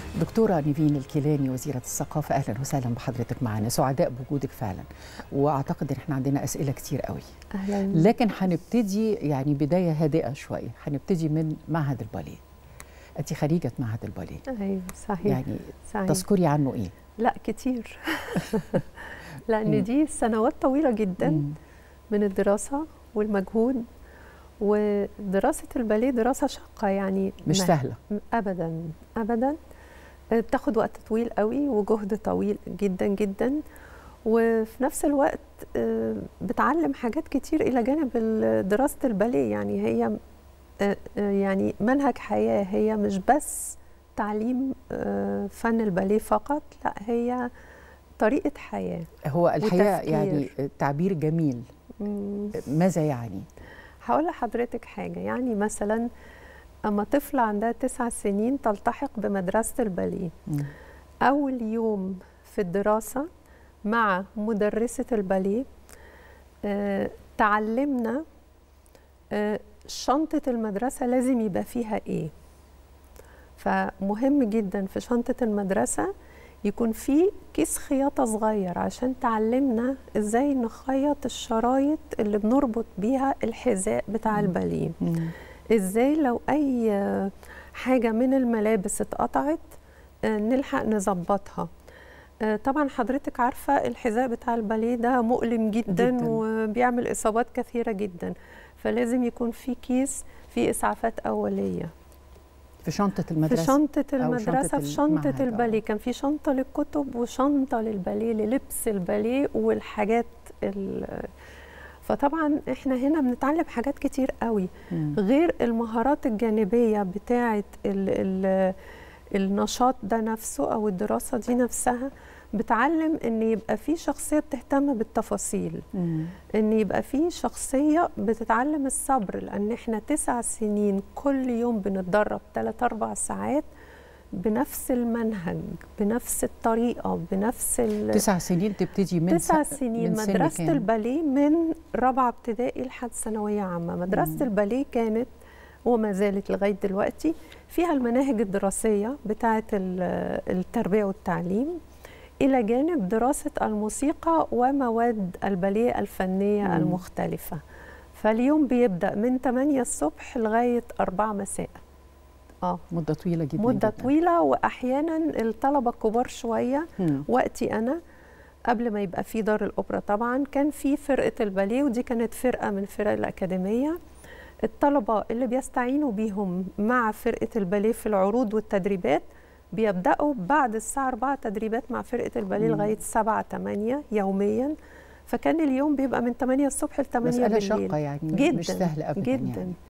دكتورة نيفين الكيلاني وزيرة الثقافة أهلا وسهلا بحضرتك معنا سعداء بوجودك فعلا وأعتقد إن احنا عندنا أسئلة كتير قوي اهلا لكن هنبتدي يعني بداية هادئة شوية هنبتدي من معهد الباليه أنت خريجة معهد الباليه ايوه صحيح يعني صحيح تذكري عنه إيه؟ لا كتير مم. لان دي سنوات طويله جدا مم. من الدراسه والمجهود ودراسه الباليه دراسه شاقه يعني مش ما- سهلة ابدا ابدا بتاخد وقت طويل قوي وجهد طويل جدا جدا وفي نفس الوقت آه، بتعلم حاجات كتير الى جانب ال- دراسه الباليه يعني هي آه، آه، يعني منهج حياه هي مش بس تعليم آه، فن الباليه فقط لا هي طريقه حياه هو الحقيقة وتفكير. يعني تعبير جميل مم. ماذا يعني؟ هقول لحضرتك حاجة يعني مثلا أما طفلة عندها تسع سنين تلتحق بمدرسة الباليه مم. أول يوم في الدراسة مع مدرسة الباليه آه، تعلمنا آه، شنطة المدرسة لازم يبقى فيها إيه فمهم جدا في شنطة المدرسة يكون في كيس خياطة صغير عشان تعلمنا ازاي نخيط الشرايط اللي بنربط بيها الحذاء بتاع مم. الباليه مم. ازاي لو اي آه، حاجة من الملابس اتقطعت آه، نلحق نظبطها آه، طبعا حضرتك عارفة الحذاء بتاع الباليه ده مؤلم جدا, جداً. جداً. وبيعمل إصابات كثيرة جدا فلازم يكون في كيس فيه إسعافات أولية في شنطة في المدرسة شنطة أو المدرسة شنطة في شنطة المعهد، آه. الباليه كان في شنطة للكتب وشنطة للباليه للبس الباليه والحاجات ال- فطبعا احنا هنا بنتعلم حاجات كتير قوي مم. غير المهارات الجانبية بتاعة ال ال النشاط ده نفسه أو الدراسة دي نفسها بتعلم ان يبقى في شخصية بتهتم بالتفاصيل مم. ان يبقى في شخصية بتتعلم الصبر لان احنا تسع سنين كل يوم بنتدرب 3 4 ساعات بنفس المنهج بنفس الطريقة بنفس ال... تسع سنين تبتدي من تسع س- سنين من سن مدرسة كام؟ الباليه من رابعة ابتدائي لحد ثانوية عامة مدرسة مم. الباليه كانت وما زالت لغاية دلوقتي فيها المناهج الدراسية بتاعة ال- التربية والتعليم إلى جانب دراسة الموسيقى ومواد الباليه الفنية مم. المختلفة فاليوم بيبدأ من 8 الصبح لغاية 4 مساء اه مدة طويلة جدا مدة جداً. طويلة وأحيانا الطلبة الكبار شوية مم. وقتي انا قبل ما يبقى في دار الاوبرا طبعا كان في فرقه الباليه ودي كانت فرقه من فرق الاكاديميه الطلبه اللي بيستعينوا بيهم مع فرقه الباليه في العروض والتدريبات بيبداوا بعد الساعه 4 تدريبات مع فرقه الباليه مم. لغايه 7 8 يوميا فكان اليوم بيبقى من 8 الصبح ل 8 مسألة بالليل شاقة يعني جدا مش سهلة أبدا جدا يعني